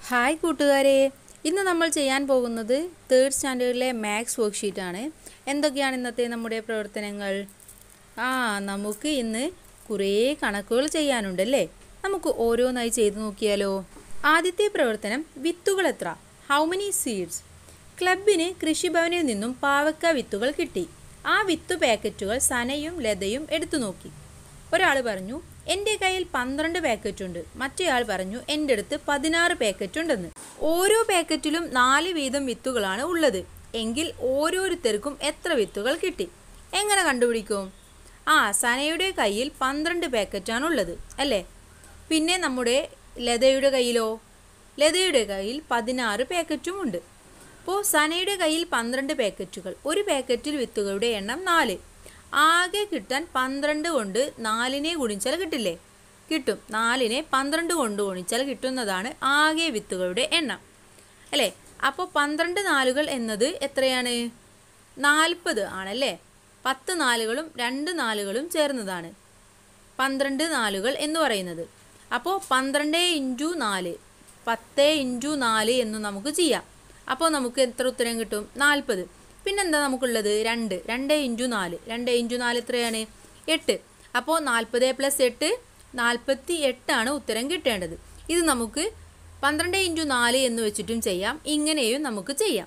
Hi കൂട്ടുകാരെ ഇന്ന് നമ്മൾ ചെയ്യാൻ പോകുന്നത് തേർഡ് സ്റ്റാൻഡേർഡിലെ മാത്സ് വർക്ക്ഷീറ്റാണ് എന്തൊക്കെയാണ് ഇന്നത്തെ നമ്മുടെ പ്രവർത്തനങ്ങൾ ആ നമുക്ക് ഇന്ന് കുറേ കണക്കുകൾ ചെയ്യാനുണ്ടല്ലേ നമുക്ക് ഓരോന്നായി ചെയ്തു നോക്കിയാലോ ആദ്യത്തെ പ്രവർത്തനം വിത്തുകൾ എത്ര ഹൗ മെനി സീഡ്സ് ക്ലബിന് കൃഷിഭവനിൽ നിന്നും പാവക്ക വിത്തുകൾ കിട്ടി ആ വിത്തു പാക്കറ്റുകൾ സനയും ലതയും എടുത്തു നോക്കി ഒരാൾ പറഞ്ഞു എൻ്റെ കയ്യിൽ പന്ത്രണ്ട് പാക്കറ്റ് ഉണ്ട് മറ്റേയാൾ പറഞ്ഞു എൻ്റെ അടുത്ത് പതിനാറ് പാക്കറ്റ് ഉണ്ടെന്ന് ഓരോ പാക്കറ്റിലും നാല് വീതം വിത്തുകളാണ് ഉള്ളത് എങ്കിൽ ഓരോരുത്തർക്കും എത്ര വിത്തുകൾ കിട്ടി എങ്ങനെ കണ്ടുപിടിക്കും ആ സനയുടെ കയ്യിൽ പന്ത്രണ്ട് പാക്കറ്റാണ് ഉള്ളത് അല്ലേ പിന്നെ നമ്മുടെ ലതയുടെ കയ്യിലോ ലതയുടെ കയ്യിൽ പതിനാറ് പാക്കറ്റും ഉണ്ട് അപ്പോൾ സനയുടെ കയ്യിൽ പന്ത്രണ്ട് പാക്കറ്റുകൾ ഒരു പാക്കറ്റിൽ വിത്തുകളുടെ എണ്ണം നാല് ആകെ കിട്ടാൻ പന്ത്രണ്ട് കൊണ്ട് നാലിനെ ഗുണിച്ചാൽ കിട്ടില്ലേ കിട്ടും നാലിനെ പന്ത്രണ്ട് കൊണ്ട് ഗുണിച്ചാൽ കിട്ടുന്നതാണ് ആകെ വിത്തുകളുടെ എണ്ണം അല്ലേ അപ്പോൾ പന്ത്രണ്ട് നാലുകൾ എന്നത് എത്രയാണ് നാൽപ്പത് ആണല്ലേ പത്ത് നാലുകളും രണ്ട് നാലുകളും ചേർന്നതാണ് പന്ത്രണ്ട് നാലുകൾ എന്ന് പറയുന്നത് അപ്പോൾ പന്ത്രണ്ട് ഇൻറ്റു നാല് പത്ത് ഇൻറ്റു നാല് എന്ന് നമുക്ക് ചെയ്യാം അപ്പോൾ നമുക്ക് എത്ര ഉത്തരം കിട്ടും നാൽപ്പത് പിന്നെന്താ നമുക്കുള്ളത് രണ്ട് രണ്ട് ഇൻറ്റു നാല് രണ്ട് ഇൻറ്റു നാല് എത്രയാണ് എട്ട് അപ്പോൾ നാൽപ്പത് പ്ലസ് എട്ട് നാൽപ്പത്തി എട്ടാണ് ഉത്തരം കിട്ടേണ്ടത് ഇത് നമുക്ക് പന്ത്രണ്ട് ഇൻറ്റു നാല് എന്ന് വെച്ചിട്ടും ചെയ്യാം ഇങ്ങനെയും നമുക്ക് ചെയ്യാം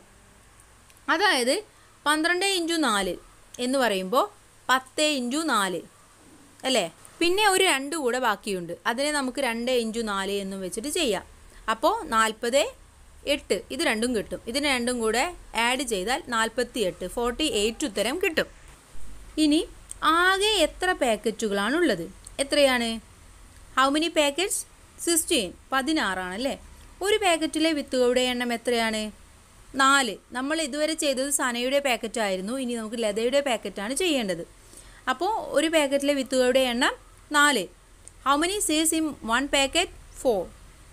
അതായത് പന്ത്രണ്ട് ഇൻറ്റു നാല് എന്ന് പറയുമ്പോൾ പത്ത് ഇൻറ്റു നാല് അല്ലേ പിന്നെ ഒരു രണ്ട് കൂടെ ബാക്കിയുണ്ട് അതിനെ നമുക്ക് രണ്ട് ഇൻറ്റു നാല് എന്നും വെച്ചിട്ട് ചെയ്യാം അപ്പോൾ നാൽപ്പത് എട്ട് ഇത് രണ്ടും കിട്ടും ഇതിന് രണ്ടും കൂടെ ആഡ് ചെയ്താൽ നാൽപ്പത്തി എട്ട് ഫോർട്ടി എയ്റ്റ് ഉത്തരം കിട്ടും ഇനി ആകെ എത്ര പാക്കറ്റുകളാണുള്ളത് എത്രയാണ് ഹൗ മെനി പാക്കറ്റ്സ് സിക്സ്റ്റീൻ പതിനാറാണല്ലേ ഒരു പാക്കറ്റിലെ വിത്തുകളുടെ എണ്ണം എത്രയാണ് നാല് നമ്മൾ ഇതുവരെ ചെയ്തത് സനയുടെ പാക്കറ്റ് ആയിരുന്നു ഇനി നമുക്ക് ലതയുടെ പാക്കറ്റാണ് ചെയ്യേണ്ടത് അപ്പോൾ ഒരു പാക്കറ്റിലെ വിത്തുകളുടെ എണ്ണം നാല് how many seeds in one packet four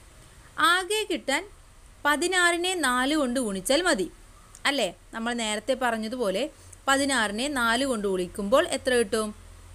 ആകെ കിട്ടാൻ പതിനാറിനെ നാല് കൊണ്ട് ഗുണിച്ചാൽ മതി അല്ലേ നമ്മൾ നേരത്തെ പറഞ്ഞതുപോലെ പതിനാറിനെ നാല് കൊണ്ട് ഗുണിക്കുമ്പോൾ എത്ര കിട്ടും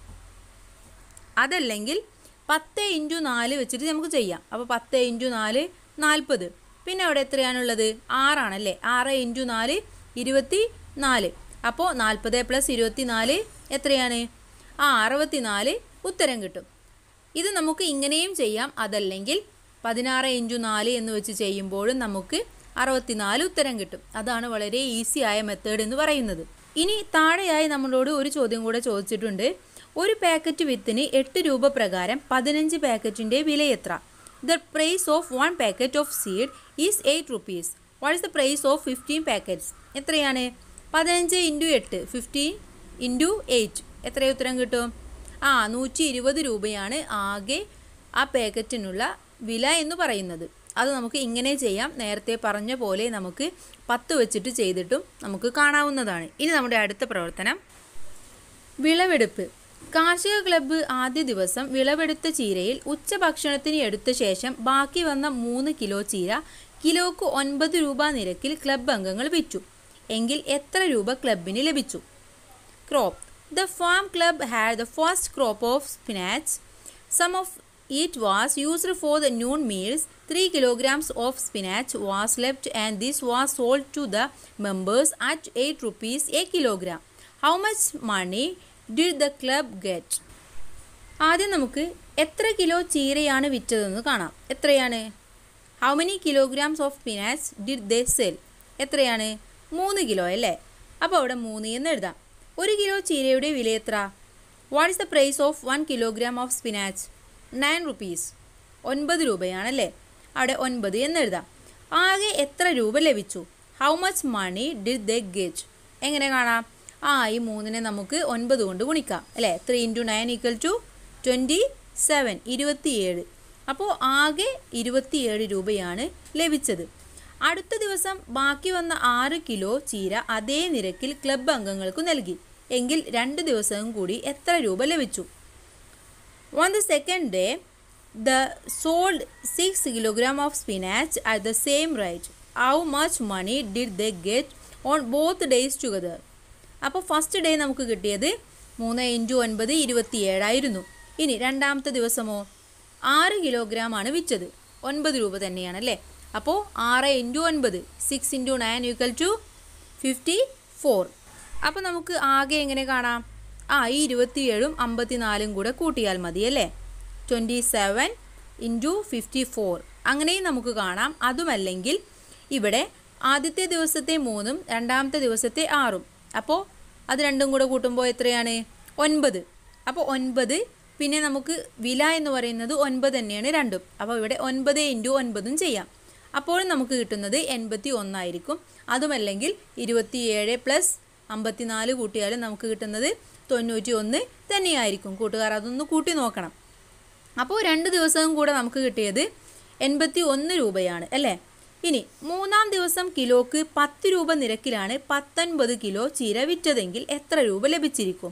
അതല്ലെങ്കിൽ പത്ത് ഇൻറ്റു നാല് വെച്ചിട്ട് നമുക്ക് ചെയ്യാം അപ്പോൾ പത്ത് ഇൻറ്റു നാല് നാൽപ്പത് പിന്നെ അവിടെ എത്രയാണുള്ളത് ആറാണല്ലേ ആറ് ഇൻറ്റു നാല് ഇരുപത്തി നാല് അപ്പോൾ നാൽപ്പത് പ്ലസ് ഇരുപത്തി നാല് എത്രയാണ് ആ അറുപത്തി നാല് ഉത്തരം കിട്ടും ഇത് നമുക്ക് ഇങ്ങനെയും ചെയ്യാം അതല്ലെങ്കിൽ പതിനാറ് ഇൻറ്റു നാല് എന്ന് വെച്ച് ചെയ്യുമ്പോഴും നമുക്ക് അറുപത്തിനാല് ഉത്തരം കിട്ടും അതാണ് വളരെ ഈസി ആയ മെത്തേഡ് എന്ന് പറയുന്നത് ഇനി താഴെയായി നമ്മളോട് ഒരു ചോദ്യം കൂടെ ചോദിച്ചിട്ടുണ്ട് ഒരു പാക്കറ്റ് വിത്തിന് എട്ട് രൂപ പ്രകാരം പതിനഞ്ച് പാക്കറ്റിൻ്റെ വില എത്ര the price of one packet of seed is eight rupees what is the price of fifteen packets എത്രയാണ് പതിനഞ്ച് ഇൻറ്റു എട്ട് ഫിഫ്റ്റീൻ ഇൻറ്റു എയ്റ്റ് എത്ര ഉത്തരം കിട്ടും ആ നൂറ്റി ഇരുപത് രൂപയാണ് ആകെ ആ പാക്കറ്റിനുള്ള വില എന്ന് പറയുന്നത് അത് നമുക്ക് ഇങ്ങനെ ചെയ്യാം നേരത്തെ പറഞ്ഞ പോലെ നമുക്ക് പത്ത് വെച്ചിട്ട് ചെയ്തിട്ടും നമുക്ക് കാണാവുന്നതാണ് ഇനി നമ്മുടെ അടുത്ത പ്രവർത്തനം വിളവെടുപ്പ് കാർഷിക ക്ലബ്ബ് ആദ്യ ദിവസം വിളവെടുത്ത ചീരയിൽ ഉച്ചഭക്ഷണത്തിന് എടുത്ത ശേഷം ബാക്കി വന്ന മൂന്ന് കിലോ ചീര കിലോക്ക് ഒൻപത് രൂപ നിരക്കിൽ ക്ലബ്ബ് അംഗങ്ങൾ വിറ്റു എങ്കിൽ എത്ര രൂപ ക്ലബിന് ലഭിച്ചു crop the farm club had the first crop of spinach sum of It was used for the noon meals. 3 kilograms of spinach was left and this was sold to the members at 8 rupees a kilogram. How much money did the club get? ആദ്യം നമുക്ക് എത്ര kilo ചീരയാണ് വിറ്റതെന്ന് കാണാം എത്രയാണ് how many kilograms of spinach did they sell എത്രയാണ് മൂന്ന് kilo അല്ലേ അപ്പോൾ അവിടെ മൂന്ന് എന്ന് എഴുതാം ഒരു കിലോ ചീരയുടെ വില എത്ര what is the price of one kilogram of spinach nine rupees ഒൻപത് രൂപയാണല്ലേ അവിടെ ഒൻപത് എന്നെഴുതാം ആകെ എത്ര രൂപ ലഭിച്ചു how much money did the get എങ്ങനെ കാണാം ആ ഈ മൂന്നിനെ നമുക്ക് ഒൻപത് കൊണ്ട് ഗുണിക്കാം അല്ലേ three into nine equal to twenty seven ഇരുപത്തിയേഴ് അപ്പോൾ ആകെ ഇരുപത്തിയേഴ് രൂപയാണ് ലഭിച്ചത് അടുത്ത ദിവസം ബാക്കി വന്ന ആറ് കിലോ ചീര അതേ നിരക്കിൽ ക്ലബ്ബ് അംഗങ്ങൾക്ക് നൽകി എങ്കിൽ രണ്ട് ദിവസവും കൂടി എത്ര രൂപ ലഭിച്ചു On the second day, the sold 6 kilogram of spinach at the same rate. How much money did they get on both days together? അപ്പോൾ ഫസ്റ്റ് ഡേ നമുക്ക് കിട്ടിയത് മൂന്ന് ഇൻറ്റു ഒൻപത് ഇരുപത്തിയേഴായിരുന്നു ഇനി രണ്ടാമത്തെ ദിവസമോ ആറ് കിലോഗ്രാം ആണ് വിറ്റത് ഒൻപത് രൂപ തന്നെയാണ് അല്ലേ അപ്പോൾ ആറ് ഇൻറ്റു ഒൻപത് six into nine equal to fifty four അപ്പോൾ നമുക്ക് ആകെ എങ്ങനെ കാണാം ആ ഈ ഇരുപത്തിയേഴും അമ്പത്തിനാലും കൂടെ കൂട്ടിയാൽ മതി അല്ലേ twenty seven into fifty four അങ്ങനെയും നമുക്ക് കാണാം അതുമല്ലെങ്കിൽ ഇവിടെ ആദ്യത്തെ ദിവസത്തെ മൂന്നും രണ്ടാമത്തെ ദിവസത്തെ ആറും അപ്പോൾ അത് രണ്ടും കൂടെ കൂട്ടുമ്പോൾ എത്രയാണ് ഒൻപത് അപ്പോൾ ഒൻപത് പിന്നെ നമുക്ക് വില എന്ന് പറയുന്നത് ഒൻപത് തന്നെയാണ് രണ്ടും അപ്പോൾ ഇവിടെ ഒൻപത് ഇൻറ്റു ഒൻപതും ചെയ്യാം അപ്പോഴും നമുക്ക് കിട്ടുന്നത് എൺപത്തി ഒന്നായിരിക്കും അതുമല്ലെങ്കിൽ ഇരുപത്തിയേഴ് പ്ലസ് അമ്പത്തിനാല് കൂട്ടിയാലും നമുക്ക് കിട്ടുന്നത് തൊണ്ണൂറ്റി ഒന്ന് തന്നെയായിരിക്കും കൂട്ടുകാർ അതൊന്ന് കൂട്ടി നോക്കണം അപ്പോൾ രണ്ട് ദിവസവും കൂടെ നമുക്ക് കിട്ടിയത് എൺപത്തി ഒന്ന് രൂപയാണ് അല്ലേ ഇനി മൂന്നാം ദിവസം കിലോക്ക് പത്ത് രൂപ നിരക്കിലാണ് പത്തൊൻപത് കിലോ ചീര വിറ്റതെങ്കിൽ എത്ര രൂപ ലഭിച്ചിരിക്കും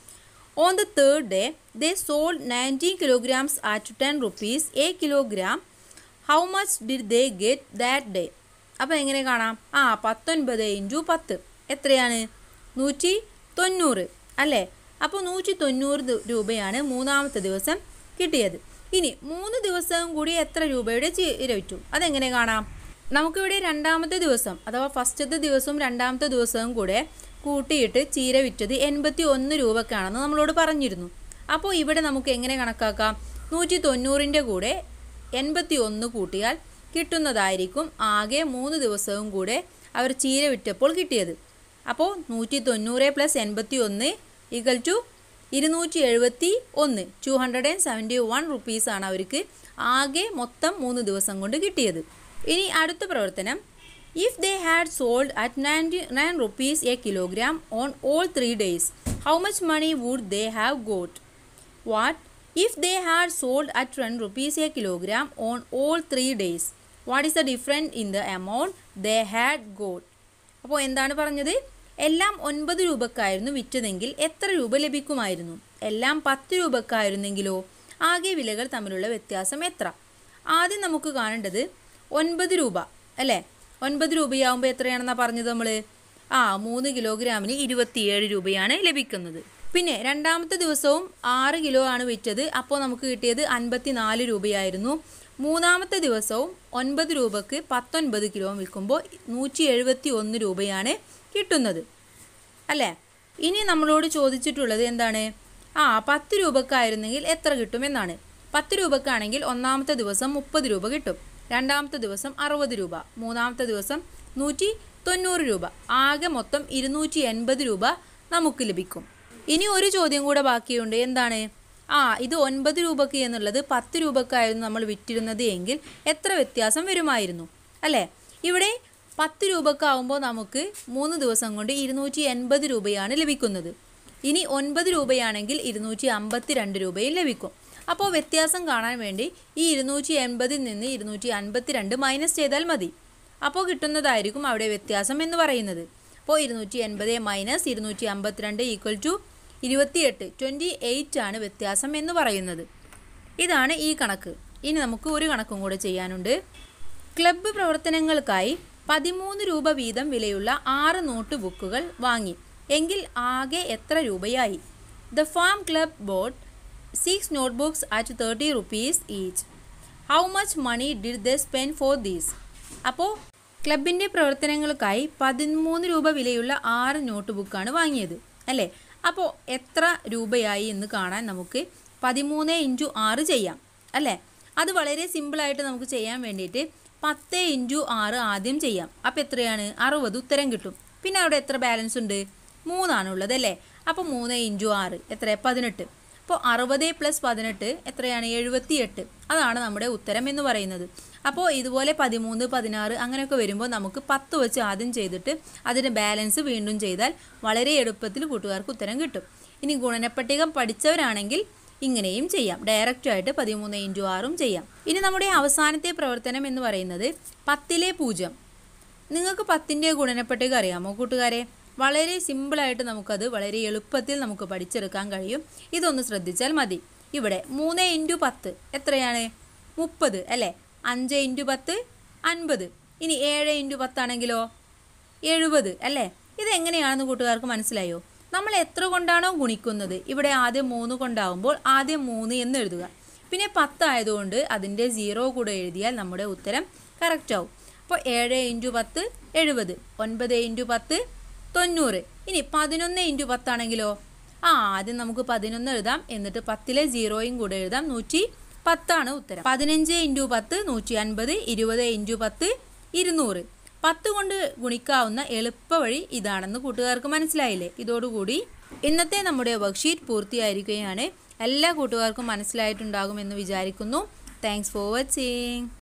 on the third day they sold nineteen kilograms at ten rupees a kilogram how much did they get that day അപ്പോൾ എങ്ങനെ കാണാം ആ പത്തൊൻപത് ഇൻറ്റു പത്ത് എത്രയാണ് നൂറ്റി തൊണ്ണൂറ് അല്ലേ അപ്പോൾ നൂറ്റി തൊണ്ണൂറ് ദു- രൂപയാണ് മൂന്നാമത്തെ ദിവസം കിട്ടിയത് ഇനി മൂന്ന് ദിവസവും കൂടി എത്ര രൂപയുടെ ചീര വിറ്റു അതെങ്ങനെ കാണാം നമുക്കിവിടെ രണ്ടാമത്തെ ദിവസം അഥവാ ഫസ്റ്റത്തെ ദിവസവും രണ്ടാമത്തെ ദിവസവും കൂടെ കൂട്ടിയിട്ട് ചീര വിറ്റത് എൺപത്തി ഒന്ന് രൂപക്കാണെന്ന് നമ്മളോട് പറഞ്ഞിരുന്നു അപ്പോൾ ഇവിടെ നമുക്ക് എങ്ങനെ കണക്കാക്കാം നൂറ്റി തൊണ്ണൂറിൻ്റെ കൂടെ എൺപത്തി ഒന്ന് കൂട്ടിയാൽ കിട്ടുന്നതായിരിക്കും ആകെ മൂന്ന് ദിവസവും കൂടെ അവർ ചീര വിറ്റപ്പോൾ കിട്ടിയത് അപ്പോൾ നൂറ്റി തൊണ്ണൂറ് പ്ലസ് എൺപത്തി ഒന്ന് ഈക്വൽ ടു ഇരുന്നൂറ്റി എഴുപത്തി ഒന്ന് two hundred and seventy one റുപ്പീസാണ് അവർക്ക് ആകെ മൊത്തം മൂന്ന് ദിവസം കൊണ്ട് കിട്ടിയത് ഇനി അടുത്ത പ്രവർത്തനം if they had sold at ninety nine rupees a kilogram on all three days how much money would they have got what if they had sold at ten rupees a kilogram on all three days what is the different in the amount they had got അപ്പോൾ എന്താണ് പറഞ്ഞത് എല്ലാം ഒൻപത് രൂപക്കായിരുന്നു വിറ്റതെങ്കിൽ എത്ര രൂപ ലഭിക്കുമായിരുന്നു എല്ലാം പത്ത് രൂപക്കായിരുന്നെങ്കിലോ ആകെ വിലകൾ തമ്മിലുള്ള വ്യത്യാസം എത്ര ആദ്യം നമുക്ക് കാണേണ്ടത് ഒൻപത് രൂപ അല്ലേ ഒൻപത് രൂപയാവുമ്പോൾ എത്രയാണെന്നാണ് പറഞ്ഞത് നമ്മൾ ആ മൂന്ന് കിലോഗ്രാമിന് ഇരുപത്തിയേഴ് രൂപയാണ് ലഭിക്കുന്നത് പിന്നെ രണ്ടാമത്തെ ദിവസവും ആറ് കിലോ ആണ് വിറ്റത് അപ്പോൾ നമുക്ക് കിട്ടിയത് അൻപത്തി നാല് രൂപയായിരുന്നു മൂന്നാമത്തെ ദിവസവും ഒൻപത് രൂപക്ക് പത്തൊൻപത് കിലോ വിൽക്കുമ്പോൾ നൂറ്റി എഴുപത്തി ഒന്ന് രൂപയാണ് കിട്ടുന്നത് അല്ലേ ഇനി നമ്മളോട് ചോദിച്ചിട്ടുള്ളത് എന്താണ് ആ പത്ത് രൂപക്കായിരുന്നെങ്കിൽ എത്ര കിട്ടുമെന്നാണ് പത്ത് രൂപക്കാണെങ്കിൽ ഒന്നാമത്തെ ദിവസം മുപ്പത് രൂപ കിട്ടും രണ്ടാമത്തെ ദിവസം അറുപത് രൂപ മൂന്നാമത്തെ ദിവസം നൂറ്റി തൊണ്ണൂറ് രൂപ ആകെ മൊത്തം ഇരുന്നൂറ്റി എൺപത് രൂപ നമുക്ക് ലഭിക്കും ഇനി ഒരു ചോദ്യം കൂടെ ബാക്കിയുണ്ട് എന്താണ് ആ ഇത് ഒൻപത് രൂപക്ക് എന്നുള്ളത് പത്ത് രൂപക്കായിരുന്നു നമ്മൾ വിറ്റിരുന്നത് എങ്കിൽ എത്ര വ്യത്യാസം വരുമായിരുന്നു അല്ലേ ഇവിടെ പത്ത് രൂപക്കാവുമ്പോൾ നമുക്ക് മൂന്ന് ദിവസം കൊണ്ട് ഇരുന്നൂറ്റി എൺപത് രൂപയാണ് ലഭിക്കുന്നത് ഇനി ഒൻപത് രൂപയാണെങ്കിൽ ഇരുന്നൂറ്റി അമ്പത്തി രണ്ട് രൂപയും ലഭിക്കും അപ്പോൾ വ്യത്യാസം കാണാൻ വേണ്ടി ഈ ഇരുന്നൂറ്റി എൺപതിൽ നിന്ന് ഇരുന്നൂറ്റി അൻപത്തി രണ്ട് മൈനസ് ചെയ്താൽ മതി അപ്പോൾ കിട്ടുന്നതായിരിക്കും അവിടെ വ്യത്യാസം എന്ന് പറയുന്നത് അപ്പോൾ ഇരുന്നൂറ്റി എൺപത് മൈനസ് ഇരുന്നൂറ്റി അമ്പത്തിരണ്ട് ഈക്വൽ ടു ഇരുപത്തിയെട്ട് ട്വൻറ്റി എയ്റ്റ് ആണ് വ്യത്യാസം എന്ന് പറയുന്നത് ഇതാണ് ഈ കണക്ക് ഇനി നമുക്ക് ഒരു കണക്കും കൂടെ ചെയ്യാനുണ്ട് ക്ലബ്ബ് പ്രവർത്തനങ്ങൾക്കായി പതിമൂന്ന് രൂപ വീതം വിലയുള്ള ആറ് നോട്ട് ബുക്കുകൾ വാങ്ങി എങ്കിൽ ആകെ എത്ര രൂപയായി the farm club bought six notebooks at thirty rupees each how much money did the spend for these അപ്പോൾ ക്ലബിൻ്റെ പ്രവർത്തനങ്ങൾക്കായി പതിമൂന്ന് രൂപ വിലയുള്ള ആറ് നോട്ട് ബുക്കാണ് വാങ്ങിയത് അല്ലേ അപ്പോൾ എത്ര രൂപയായി എന്ന് കാണാൻ നമുക്ക് പതിമൂന്ന് ഇൻറ്റു ആറ് ചെയ്യാം അല്ലേ അത് വളരെ സിമ്പിളായിട്ട് നമുക്ക് ചെയ്യാൻ വേണ്ടിയിട്ട് പത്ത് ഇൻറ്റു ആറ് ആദ്യം ചെയ്യാം അപ്പോൾ എത്രയാണ് അറുപത് ഉത്തരം കിട്ടും പിന്നെ അവിടെ എത്ര ബാലൻസ് ഉണ്ട് മൂന്നാണുള്ളത് അല്ലേ അപ്പോൾ മൂന്ന് ഇൻറ്റു ആറ് എത്ര പതിനെട്ട് അപ്പോൾ അറുപത് പ്ലസ് പതിനെട്ട് എത്രയാണ് എഴുപത്തിയെട്ട് അതാണ് നമ്മുടെ ഉത്തരം എന്ന് പറയുന്നത് അപ്പോൾ ഇതുപോലെ പതിമൂന്ന് പതിനാറ് അങ്ങനെയൊക്കെ വരുമ്പോൾ നമുക്ക് പത്ത് വെച്ച് ആദ്യം ചെയ്തിട്ട് അതിൻ്റെ ബാലൻസ് വീണ്ടും ചെയ്താൽ വളരെ എളുപ്പത്തിൽ കൂട്ടുകാർക്ക് ഉത്തരം കിട്ടും ഇനി ഗുണനപ്പട്ടിക പഠിച്ചവരാണെങ്കിൽ ഇങ്ങനെയും ചെയ്യാം ഡയറക്റ്റായിട്ട് പതിമൂന്ന് ഇൻറ്റു ആറും ചെയ്യാം ഇനി നമ്മുടെ അവസാനത്തെ പ്രവർത്തനം എന്ന് പറയുന്നത് പത്തിലെ പൂജ്യം നിങ്ങൾക്ക് പത്തിൻ്റെ ഗുണനപ്പട്ടിക അറിയാമോ കൂട്ടുകാരെ വളരെ സിമ്പിളായിട്ട് നമുക്കത് വളരെ എളുപ്പത്തിൽ നമുക്ക് പഠിച്ചെടുക്കാൻ കഴിയും ഇതൊന്ന് ശ്രദ്ധിച്ചാൽ മതി ഇവിടെ മൂന്ന് ഇൻറ്റു പത്ത് എത്രയാണ് മുപ്പത് അല്ലേ അഞ്ച് ഇൻറ്റു പത്ത് അൻപത് ഇനി ഏഴ് ഇൻറ്റു പത്താണെങ്കിലോ എഴുപത് അല്ലേ ഇതെങ്ങനെയാണെന്ന് കൂട്ടുകാർക്ക് മനസ്സിലായോ നമ്മൾ എത്ര കൊണ്ടാണോ ഗുണിക്കുന്നത് ഇവിടെ ആദ്യം മൂന്ന് കൊണ്ടാവുമ്പോൾ ആദ്യം മൂന്ന് എന്ന് എഴുതുക പിന്നെ പത്തായതുകൊണ്ട് അതിൻ്റെ സീറോ കൂടെ എഴുതിയാൽ നമ്മുടെ ഉത്തരം കറക്റ്റ് ആവും അപ്പോൾ ഏഴ് ഇൻറ്റു പത്ത് എഴുപത് ഒൻപത് ഇൻറ്റു പത്ത് തൊണ്ണൂറ് ഇനി പതിനൊന്ന് ഇൻറ്റു പത്താണെങ്കിലോ ആ ആദ്യം നമുക്ക് പതിനൊന്ന് എഴുതാം എന്നിട്ട് പത്തിലെ സീറോയും കൂടെ എഴുതാം നൂറ്റി പത്താണ് ഉത്തരം പതിനഞ്ച് ഇൻറ്റു പത്ത് നൂറ്റി അൻപത് ഇരുപത് ഇൻറ്റു പത്ത് ഇരുന്നൂറ് പത്ത് കൊണ്ട് ഗുണിക്കാവുന്ന എളുപ്പ വഴി ഇതാണെന്ന് കൂട്ടുകാർക്ക് മനസ്സിലായില്ലേ ഇതോടുകൂടി ഇന്നത്തെ നമ്മുടെ വർക്ക്ഷീറ്റ് പൂർത്തിയായിരിക്കുകയാണ് എല്ലാ കൂട്ടുകാർക്കും മനസ്സിലായിട്ടുണ്ടാകുമെന്ന് വിചാരിക്കുന്നു താങ്ക്സ് ഫോർ വാച്ചിങ്